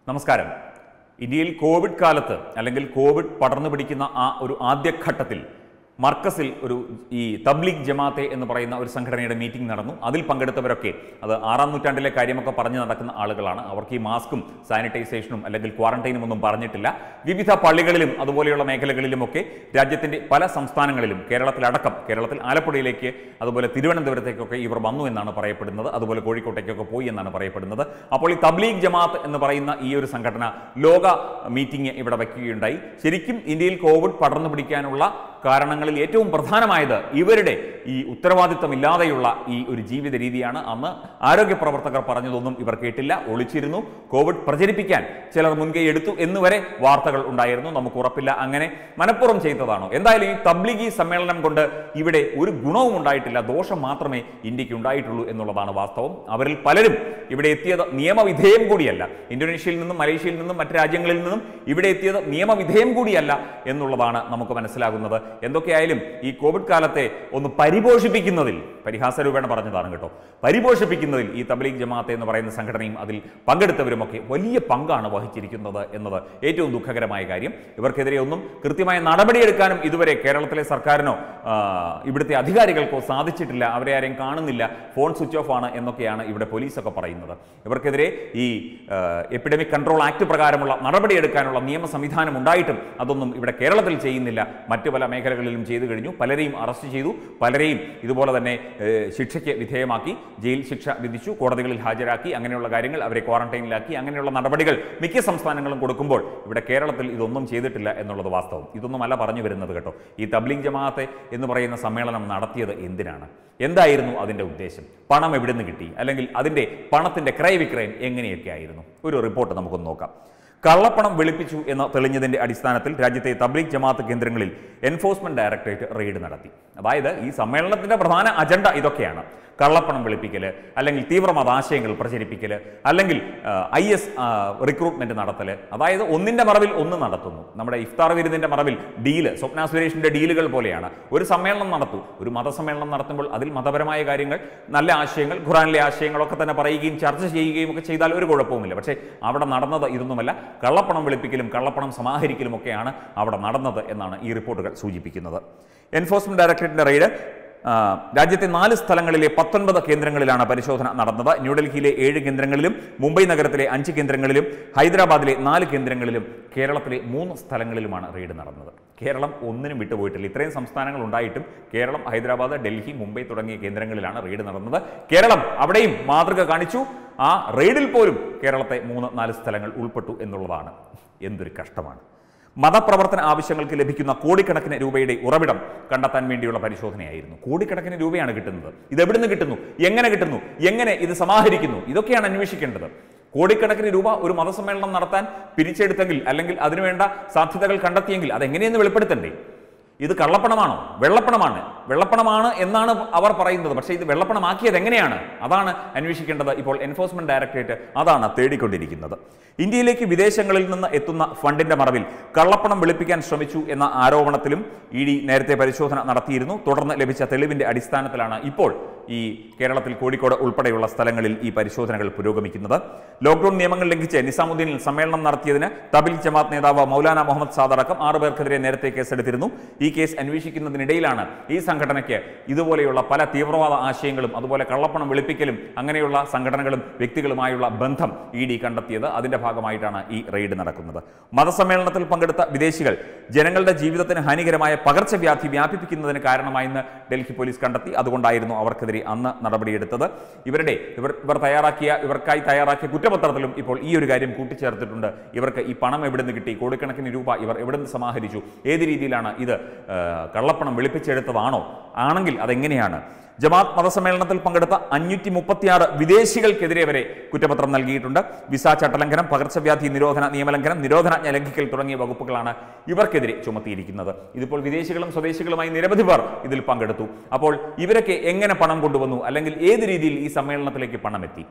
നമസ്കാരം ഇന്ത്യയിൽ കോവിഡ് കാലത്ത് അല്ലെങ്കിൽ കോവിഡ് പടർന്നു പിടിക്കുന്ന ആ ഒരു ആദ്യഘട്ടത്തിൽ മർക്കസിൽ ഒരു ഈ തബ്ലീഗ് ജമാഅത്തെ എന്ന് പറയുന്ന ഒരു സംഘടനയുടെ മീറ്റിംഗ് നടന്നു അതിൽ പങ്കെടുത്തവരൊക്കെ അത് ആറാം നൂറ്റാണ്ടിലെ കാര്യമൊക്കെ പറഞ്ഞു നടക്കുന്ന ആളുകളാണ് അവർക്ക് ഈ മാസ്കും സാനിറ്റൈസേഷനും അല്ലെങ്കിൽ ക്വാറന്റൈനും ഒന്നും പറഞ്ഞിട്ടില്ല വിവിധ പള്ളികളിലും അതുപോലെയുള്ള മേഖലകളിലുമൊക്കെ രാജ്യത്തിന്റെ പല സംസ്ഥാനങ്ങളിലും കേരളത്തിലടക്കം കേരളത്തിൽ ആലപ്പുഴയിലേക്ക് അതുപോലെ തിരുവനന്തപുരത്തേക്കൊക്കെ ഇവർ വന്നു എന്നാണ് പറയപ്പെടുന്നത് അതുപോലെ കോഴിക്കോട്ടേക്കൊക്കെ പോയി എന്നാണ് പറയപ്പെടുന്നത് അപ്പോൾ ഈ തബ്ലീഗ് ജമാഅത്ത് എന്ന് പറയുന്ന ഈ ഒരു സംഘടന ലോക മീറ്റിംഗ് ഇവിടെ വയ്ക്കുകയുണ്ടായി ശരിക്കും ഇന്ത്യയിൽ കോവിഡ് പടർന്നു പിടിക്കാനുള്ള കാരണങ്ങളിൽ ഏറ്റവും പ്രധാനമായത് ഇവരുടെ ഈ ഉത്തരവാദിത്തമില്ലാതെയുള്ള ഈ ഒരു ജീവിത രീതിയാണ് അന്ന് ആരോഗ്യ പ്രവർത്തകർ പറഞ്ഞതൊന്നും ഇവർ കേട്ടില്ല ഒളിച്ചിരുന്നു കോവിഡ് പ്രചരിപ്പിക്കാൻ ചിലർ മുൻകൈ എടുത്തു എന്നുവരെ വാർത്തകൾ ഉണ്ടായിരുന്നു നമുക്ക് ഉറപ്പില്ല അങ്ങനെ മനഃപൂർവ്വം ചെയ്തതാണോ എന്തായാലും ഈ തബ്ലിഗി സമ്മേളനം കൊണ്ട് ഇവിടെ ഒരു ഗുണവും ഉണ്ടായിട്ടില്ല ദോഷം മാത്രമേ ഇന്ത്യക്ക് ഉണ്ടായിട്ടുള്ളൂ എന്നുള്ളതാണ് വാസ്തവം അവരിൽ പലരും ഇവിടെ എത്തിയത് നിയമവിധേയം കൂടിയല്ല ഇന്തോനേഷ്യയിൽ നിന്നും മലേഷ്യയിൽ നിന്നും മറ്റ് രാജ്യങ്ങളിൽ നിന്നും ഇവിടെ എത്തിയത് നിയമവിധേയം കൂടിയല്ല എന്നുള്ളതാണ് നമുക്ക് മനസ്സിലാകുന്നത് എന്തൊക്കെയായാലും ഈ കോവിഡ് കാലത്തെ ഒന്ന് പരിപോഷിപ്പിക്കുന്നതിൽ പരിഹാസ രൂപേണ പറഞ്ഞതാണ് കേട്ടോ പരിപോഷിപ്പിക്കുന്നതിൽ ഈ തബ്ലീഗ് ജമാഅത്ത് എന്ന് പറയുന്ന സംഘടനയും അതിൽ പങ്കെടുത്തവരുമൊക്കെ വലിയ പങ്കാണ് വഹിച്ചിരിക്കുന്നത് എന്നത് ഏറ്റവും ദുഃഖകരമായ കാര്യം ഇവർക്കെതിരെ ഒന്നും കൃത്യമായ നടപടിയെടുക്കാനും ഇതുവരെ കേരളത്തിലെ സർക്കാരിനോ ആ, ഇവിടുത്തെ അധികാരികൾക്കോ സാധിച്ചിട്ടില്ല അവരെ ആരെയും കാണുന്നില്ല ഫോൺ സ്വിച്ച് ഓഫ് ആണ് എന്നൊക്കെയാണ് ഇവിടെ പോലീസൊക്കെ പറയുന്നത് ഇവർക്കെതിരെ ഈ എപ്പിഡമിക് കൺട്രോൾ ആക്ട് പ്രകാരമുള്ള നടപടിയെടുക്കാനുള്ള നിയമ സംവിധാനം ഉണ്ടായിട്ടും അതൊന്നും ഇവിടെ കേരളത്തിൽ ചെയ്യുന്നില്ല മറ്റു പല മേഖലകളിലും ചെയ്തു കഴിഞ്ഞു പലരെയും അറസ്റ്റ് ചെയ്തു പലരെയും ഇതുപോലെ തന്നെ ഏഹ്, ശിക്ഷയ്ക്ക് വിധേയമാക്കി ജയിൽ ശിക്ഷ വിധിച്ചു കോടതികളിൽ ഹാജരാക്കി അങ്ങനെയുള്ള കാര്യങ്ങൾ അവരെ ക്വാറന്റൈനിലാക്കി അങ്ങനെയുള്ള നടപടികൾ മിക്ക സംസ്ഥാനങ്ങളും കൊടുക്കുമ്പോൾ ഇവിടെ കേരളത്തിൽ ഇതൊന്നും ചെയ്തിട്ടില്ല എന്നുള്ളത് വാസ്തവം ഇതൊന്നുമല്ല പറഞ്ഞു വരുന്നത് കേട്ടോ ഈ തബ്ലീഗ് ജമാഅത്തെ എന്ന് പറയുന്ന സമ്മേളനം നടത്തിയത് എന്തിനാണ് എന്തായിരുന്നു അതിൻ്റെ ഉദ്ദേശം പണം എവിടെ നിന്ന് കിട്ടി അല്ലെങ്കിൽ അതിൻ്റെ പണത്തിൻ്റെ ക്രയവിക്രയം എങ്ങനെയൊക്കെ ആയിരുന്നു ഒരു റിപ്പോർട്ട് നമുക്കൊന്ന് നോക്കാം കള്ളപ്പണം വെളുപ്പിച്ചു എന്ന് തെളിഞ്ഞതിന്റെ അടിസ്ഥാനത്തിൽ രാജ്യത്തെ തബ്ലീഗ് ജമാഅത്ത് കേന്ദ്രങ്ങളിൽ എൻഫോഴ്സ്മെന്റ് ഡയറക്ടറേറ്റ് റെയ്ഡ് നടത്തി അതായത് ഈ സമ്മേളനത്തിന്റെ പ്രധാന അജണ്ട ഇതൊക്കെയാണ് കള്ളപ്പണം വെളുപ്പിക്കൽ അല്ലെങ്കിൽ തീവ്രമത ആശയങ്ങൾ പ്രചരിപ്പിക്കൽ അല്ലെങ്കിൽ ഐ എസ് റിക്രൂട്ട്മെന്റ് നടത്തൽ അതായത് ഒന്നിന്റെ മറവിൽ ഒന്ന് നടത്തുന്നു നമ്മുടെ ഇഫ്താർ വിരുന്നിന്റെ മറവിൽ ഡീല് സ്വപ്ന സുരേഷിന്റെ ഡീലുകൾ പോലെയാണ് ഒരു സമ്മേളനം നടത്തു ഒരു മതസമ്മേളനം നടത്തുമ്പോൾ അതിൽ മതപരമായ കാര്യങ്ങൾ നല്ല ആശയങ്ങൾ ഖുറാനിലെ ആശയങ്ങളൊക്കെ തന്നെ പറയുകയും ചർച്ച ചെയ്യുകയും ഒക്കെ ചെയ്താൽ ഒരു കുഴപ്പവുമില്ല പക്ഷേ അവിടെ നടന്നത് ഇതൊന്നുമല്ല കള്ളപ്പണം വെളുപ്പിക്കലും കള്ളപ്പണം സമാഹരിക്കലും ഒക്കെയാണ് അവിടെ നടന്നത് എന്നാണ് ഈ റിപ്പോർട്ടുകൾ സൂചിപ്പിക്കുന്നത് എൻഫോഴ്സ്മെന്റ് ഡയറക്ടറേറ്റിന്റെ റെയ്ഡ് ആ, രാജ്യത്തെ നാല് സ്ഥലങ്ങളിലെ പത്തൊൻപത് കേന്ദ്രങ്ങളിലാണ് പരിശോധന നടന്നത് ന്യൂഡൽഹിയിലെ ഏഴ് കേന്ദ്രങ്ങളിലും മുംബൈ നഗരത്തിലെ അഞ്ച് കേന്ദ്രങ്ങളിലും ഹൈദരാബാദിലെ നാല് കേന്ദ്രങ്ങളിലും കേരളത്തിലെ മൂന്ന് സ്ഥലങ്ങളിലുമാണ് റെയ്ഡ് നടന്നത് കേരളം ഒന്നിനും വിട്ടുപോയിട്ടില്ല ഇത്രയും സംസ്ഥാനങ്ങൾ ഉണ്ടായിട്ടും കേരളം ഹൈദരാബാദ് ഡൽഹി മുംബൈ തുടങ്ങിയ കേന്ദ്രങ്ങളിലാണ് റെയ്ഡ് നടന്നത് കേരളം അവിടെയും മാതൃക കാണിച്ചു ആ റെയ്ഡിൽ പോലും കേരളത്തെ മൂന്ന് നാല് സ്ഥലങ്ങൾ ഉൾപ്പെട്ടു എന്നുള്ളതാണ് എന്തൊരു കഷ്ടമാണ് മതപ്രവർത്തന ആവശ്യങ്ങൾക്ക് ലഭിക്കുന്ന കോടിക്കണക്കിന് രൂപയുടെ ഉറവിടം കണ്ടെത്താൻ വേണ്ടിയുള്ള പരിശോധനയായിരുന്നു കോടിക്കണക്കിന് രൂപയാണ് കിട്ടുന്നത് ഇത് എവിടെ നിന്ന് കിട്ടുന്നു എങ്ങനെ കിട്ടുന്നു എങ്ങനെ ഇത് സമാഹരിക്കുന്നു ഇതൊക്കെയാണ് അന്വേഷിക്കേണ്ടത് കോടിക്കണക്കിന് രൂപ ഒരു മതസമ്മേളനം നടത്താൻ പിരിച്ചെടുത്തെങ്കിൽ അല്ലെങ്കിൽ അതിനുവേണ്ട സാധ്യതകൾ കണ്ടെത്തിയെങ്കിൽ അതെങ്ങനെയെന്ന് വെളിപ്പെടുത്തണ്ടേ ഇത് കള്ളപ്പണമാണോ വെള്ളപ്പണമാണ് വെള്ളപ്പണമാണ് എന്നാണ് അവർ പറയുന്നത് പക്ഷേ ഇത് വെള്ളപ്പണമാക്കിയത് എങ്ങനെയാണ് അതാണ് അന്വേഷിക്കേണ്ടത് ഇപ്പോൾ എൻഫോഴ്സ്മെന്റ് ഡയറക്ടറേറ്റ് അതാണ് തേടിക്കൊണ്ടിരിക്കുന്നത് ഇന്ത്യയിലേക്ക് വിദേശങ്ങളിൽ നിന്ന് എത്തുന്ന ഫണ്ടിന്റെ മറവിൽ കള്ളപ്പണം വെളുപ്പിക്കാൻ ശ്രമിച്ചു എന്ന ആരോപണത്തിലും ഇ ഡി നേരത്തെ പരിശോധന നടത്തിയിരുന്നു തുടർന്ന് ലഭിച്ച തെളിവിന്റെ അടിസ്ഥാനത്തിലാണ് ഇപ്പോൾ ഈ കേരളത്തിൽ കോഴിക്കോട് ഉൾപ്പെടെയുള്ള സ്ഥലങ്ങളിൽ ഈ പരിശോധനകൾ പുരോഗമിക്കുന്നത് ലോക്ഡൌൺ നിയമങ്ങൾ ലംഘിച്ച് നിസാമുദ്ദീനിൽ സമ്മേളനം നടത്തിയതിന് തബിൽ ജമാത്ത് നേതാവ് മൗലാന മുഹമ്മദ് സാദ് അടക്കം ആറു പേർക്കെതിരെ നേരത്തെ കേസെടുത്തിരുന്നു ഈ കേസ് അന്വേഷിക്കുന്നതിനിടയിലാണ് ഈ സംഘടനയ്ക്ക് ഇതുപോലെയുള്ള പല തീവ്രവാദ ആശയങ്ങളും അതുപോലെ കള്ളപ്പണം വെളുപ്പിക്കലും അങ്ങനെയുള്ള സംഘടനകളും വ്യക്തികളുമായുള്ള ബന്ധം ഇ ഡി കണ്ടെത്തിയത് അതിന്റെ ഭാഗമായിട്ടാണ് ഈ റെയ്ഡ് നടക്കുന്നത് മതസമ്മേളനത്തിൽ പങ്കെടുത്ത വിദേശികൾ ജനങ്ങളുടെ ജീവിതത്തിന് ഹാനികരമായ പകർച്ചവ്യാധി വ്യാപിപ്പിക്കുന്നതിന് കാരണമായെന്ന് ഡൽഹി പോലീസ് കണ്ടെത്തി അതുകൊണ്ടായിരുന്നു അവർക്കെതിരെ അന്ന് നടപടിയെടുത്തത് ഇവരുടെ ഇവർ ഇവർ തയ്യാറാക്കിയ ഇവർക്കായി തയ്യാറാക്കിയ കുറ്റപത്രത്തിലും ഇപ്പോൾ ഈ ഒരു കാര്യം കൂട്ടിച്ചേർത്തിട്ടുണ്ട് ഇവർക്ക് ഈ പണം എവിടെ നിന്ന് കിട്ടി കോടിക്കണക്കിന് രൂപ ഇവർ എവിടെ നിന്ന് സമാഹരിച്ചു ഏത് രീതിയിലാണ് ഇത് ആ, കള്ളപ്പണം വെളുപ്പിച്ചെടുത്തതാണോ ആണെങ്കിൽ അതെങ്ങനെയാണ് ജമാഅത്ത് മതസമ്മേളനത്തിൽ പങ്കെടുത്ത അഞ്ഞൂറ്റി മുപ്പത്തിയാറ് വിദേശികൾക്കെതിരെ വരെ കുറ്റപത്രം നൽകിയിട്ടുണ്ട് വിസ ചട്ടലംഘനം പകർച്ചവ്യാധി നിരോധന നിയമലംഘനം നിരോധനാജ്ഞ ലംഘിക്കൽ തുടങ്ങിയ വകുപ്പുകളാണ് ഇവർക്കെതിരെ ചുമത്തിയിരിക്കുന്നത് ഇതിപ്പോൾ വിദേശികളും സ്വദേശികളുമായി നിരവധി പേർ ഇതിൽ പങ്കെടുത്തു അപ്പോൾ ഇവരൊക്കെ എങ്ങനെ പണം കൊണ്ടുവന്നു അല്ലെങ്കിൽ ഏത് രീതിയിൽ ഈ സമ്മേളനത്തിലേക്ക് പണം എത്തി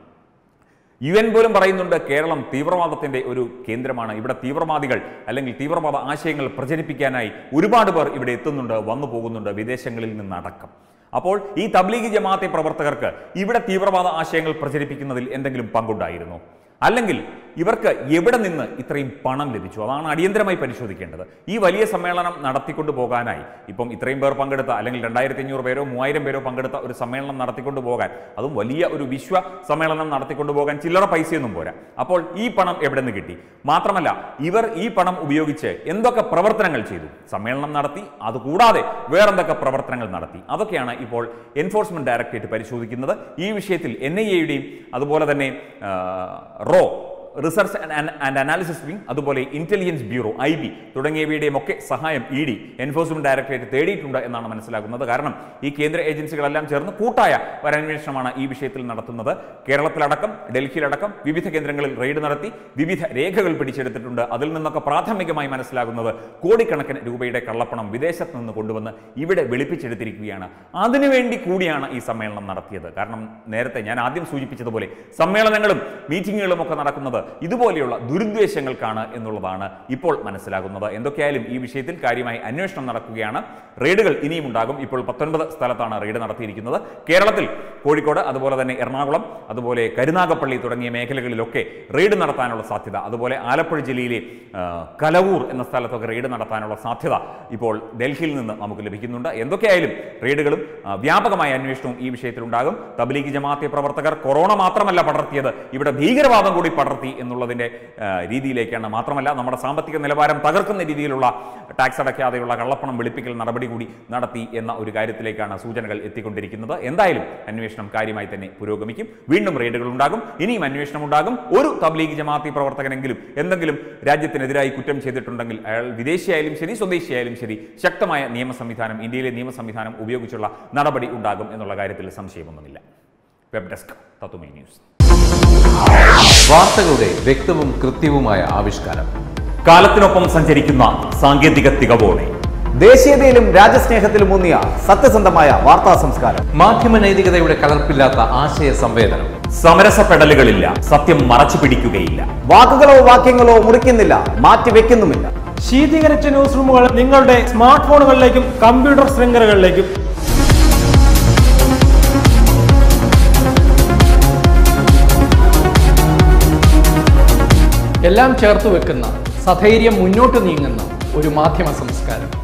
യു എൻ പോലും പറയുന്നുണ്ട് കേരളം തീവ്രവാദത്തിന്റെ ഒരു കേന്ദ്രമാണ് ഇവിടെ തീവ്രവാദികൾ അല്ലെങ്കിൽ തീവ്രവാദ ആശയങ്ങൾ പ്രചരിപ്പിക്കാനായി ഒരുപാട് പേർ ഇവിടെ എത്തുന്നുണ്ട് വന്നു പോകുന്നുണ്ട് വിദേശങ്ങളിൽ നിന്നടക്കം അപ്പോൾ ഈ തബ്ലീഗ് ജമാഅത്തെ പ്രവർത്തകർക്ക് ഇവിടെ തീവ്രവാദ ആശയങ്ങൾ പ്രചരിപ്പിക്കുന്നതിൽ എന്തെങ്കിലും പങ്കുണ്ടായിരുന്നു അല്ലെങ്കിൽ ഇവർക്ക് എവിടെ നിന്ന് ഇത്രയും പണം ലഭിച്ചു അതാണ് അടിയന്തരമായി പരിശോധിക്കേണ്ടത് ഈ വലിയ സമ്മേളനം നടത്തിക്കൊണ്ട് പോകാനായി ഇപ്പം ഇത്രയും പേർ പങ്കെടുത്ത അല്ലെങ്കിൽ രണ്ടായിരത്തി അഞ്ഞൂറ് പേരോ മൂവായിരം പേരോ പങ്കെടുത്ത ഒരു സമ്മേളനം നടത്തിക്കൊണ്ട് പോകാൻ അതും വലിയ ഒരു വിശ്വ സമ്മേളനം നടത്തിക്കൊണ്ട് പോകാൻ ചില്ലറ പൈസയൊന്നും പോരാ അപ്പോൾ ഈ പണം എവിടെ നിന്ന് കിട്ടി മാത്രമല്ല ഇവർ ഈ പണം ഉപയോഗിച്ച് എന്തൊക്കെ പ്രവർത്തനങ്ങൾ ചെയ്തു സമ്മേളനം നടത്തി അതുകൂടാതെ വേറെന്തൊക്കെ പ്രവർത്തനങ്ങൾ നടത്തി അതൊക്കെയാണ് ഇപ്പോൾ എൻഫോഴ്സ്മെന്റ് ഡയറക്ടറേറ്റ് പരിശോധിക്കുന്നത് ഈ വിഷയത്തിൽ എൻ ഐ എയുടെയും അതുപോലെ തന്നെ ആ, റോ റിസർച്ച് ആൻഡ് അനാലിസിസ് വിംഗ് അതുപോലെ ഇന്റലിജൻസ് ബ്യൂറോ ഐ ബി തുടങ്ങിയവയുടെയും ഒക്കെ സഹായം ഇ ഡി എൻഫോഴ്സ്മെന്റ് ഡയറക്ടറേറ്റ് തേടിയിട്ടുണ്ട് എന്നാണ് മനസ്സിലാക്കുന്നത് കാരണം ഈ കേന്ദ്ര ഏജൻസികളെല്ലാം ചേർന്ന് കൂട്ടായ ഒരു അന്വേഷണമാണ് ഈ വിഷയത്തിൽ നടത്തുന്നത് കേരളത്തിലടക്കം ഡൽഹിയിലടക്കം വിവിധ കേന്ദ്രങ്ങളിൽ റെയ്ഡ് നടത്തി വിവിധ രേഖകൾ പിടിച്ചെടുത്തിട്ടുണ്ട് അതിൽ നിന്നൊക്കെ പ്രാഥമികമായി മനസ്സിലാകുന്നത് കോടിക്കണക്കിന് രൂപയുടെ കള്ളപ്പണം വിദേശത്ത് നിന്ന് കൊണ്ടുവന്ന് ഇവിടെ വെളുപ്പിച്ചെടുത്തിരിക്കുകയാണ് അതിനുവേണ്ടി കൂടിയാണ് ഈ സമ്മേളനം നടത്തിയത് കാരണം നേരത്തെ ഞാൻ ആദ്യം സൂചിപ്പിച്ചതുപോലെ സമ്മേളനങ്ങളും മീറ്റിങ്ങുകളും ഒക്കെ നടക്കുന്നത് ഇതുപോലെയുള്ള ദുരുദ്ദേശങ്ങൾക്കാണ് എന്നുള്ളതാണ് ഇപ്പോൾ മനസ്സിലാകുന്നത് എന്തൊക്കെയായാലും ഈ വിഷയത്തിൽ കാര്യമായി അന്വേഷണം നടക്കുകയാണ് റെയ്ഡുകൾ ഇനിയും ഉണ്ടാകും ഇപ്പോൾ പത്തൊൻപത് സ്ഥലത്താണ് റെയ്ഡ് നടത്തിയിരിക്കുന്നത് കേരളത്തിൽ കോഴിക്കോട് അതുപോലെ തന്നെ എറണാകുളം അതുപോലെ കരുനാഗപ്പള്ളി തുടങ്ങിയ മേഖലകളിലൊക്കെ റെയ്ഡ് നടത്താനുള്ള സാധ്യത അതുപോലെ ആലപ്പുഴ ജില്ലയിലെ ആ, കലവൂർ എന്ന സ്ഥലത്തൊക്കെ റെയ്ഡ് നടത്താനുള്ള സാധ്യത ഇപ്പോൾ ഡൽഹിയിൽ നിന്ന് നമുക്ക് ലഭിക്കുന്നുണ്ട് എന്തൊക്കെയായാലും റെയ്ഡുകളും ആ, വ്യാപകമായ അന്വേഷണവും ഈ വിഷയത്തിലുണ്ടാകും തബ്ലീഗ് ജമാഅത്തെ പ്രവർത്തകർ കൊറോണ മാത്രമല്ല പടർത്തിയത് ഇവിടെ ഭീകരവാദം കൂടി പടർത്തി എന്നുള്ളതിന്റെ ആ, രീതിയിലേക്കാണ് മാത്രമല്ല നമ്മുടെ സാമ്പത്തിക നിലവാരം തകർക്കുന്ന രീതിയിലുള്ള ടാക്സ് അടയ്ക്കാതെയുള്ള കള്ളപ്പണം വെളുപ്പിക്കൽ നടപടി കൂടി നടത്തി എന്ന ഒരു കാര്യത്തിലേക്കാണ് സൂചനകൾ എത്തിക്കൊണ്ടിരിക്കുന്നത് എന്തായാലും അന്വേഷണം കാര്യമായി തന്നെ പുരോഗമിക്കും വീണ്ടും റെയ്ഡുകൾ ഉണ്ടാകും ഇനിയും അന്വേഷണം ഉണ്ടാകും ഒരു തബ്ലീഗ് ജമാഅത്തി പ്രവർത്തകനെങ്കിലും എന്തെങ്കിലും രാജ്യത്തിനെതിരായി കുറ്റം ചെയ്തിട്ടുണ്ടെങ്കിൽ അയാൾ വിദേശിയായാലും ശരി സ്വദേശിയായാലും ശരി ശക്തമായ നിയമ സംവിധാനം ഇന്ത്യയിലെ നിയമ സംവിധാനം ഉപയോഗിച്ചുള്ള നടപടി ഉണ്ടാകും എന്നുള്ള കാര്യത്തിൽ സംശയമൊന്നുമില്ല വെബ് ഡെസ്ക് തത്തുമൈ ന്യൂസ് വാർത്തകളുടെ വ്യക്തവും കൃത്യവുമായ ആവിഷ്കാരം കാലത്തിനൊപ്പം സഞ്ചരിക്കുന്ന സാങ്കേതിക തികവോടെ ദേശീയതയിലും രാജ്യസ്നേഹത്തിലും ഊന്നിയ സത്യസന്ധമായ വാർത്താ സംസ്കാരം മാധ്യമ നൈതികതയുടെ കലർപ്പില്ലാത്ത ആശയ സംവേദനം സമരസപ്പെടലുകളില്ല സത്യം മറച്ചു പിടിക്കുകയില്ല വാക്കുകളോ വാക്യങ്ങളോ മുറിക്കുന്നില്ല മാറ്റിവെക്കുന്നുമില്ല ശീതീകരിച്ച ന്യൂസ് റൂമുകൾ നിങ്ങളുടെ സ്മാർട്ട് ഫോണുകളിലേക്കും കമ്പ്യൂട്ടർ ശൃംഖലകളിലേക്കും എല്ലാം ചേർത്ത് വെക്കുന്ന സധൈര്യം മുന്നോട്ട് നീങ്ങുന്ന ഒരു മാധ്യമ സംസ്കാരം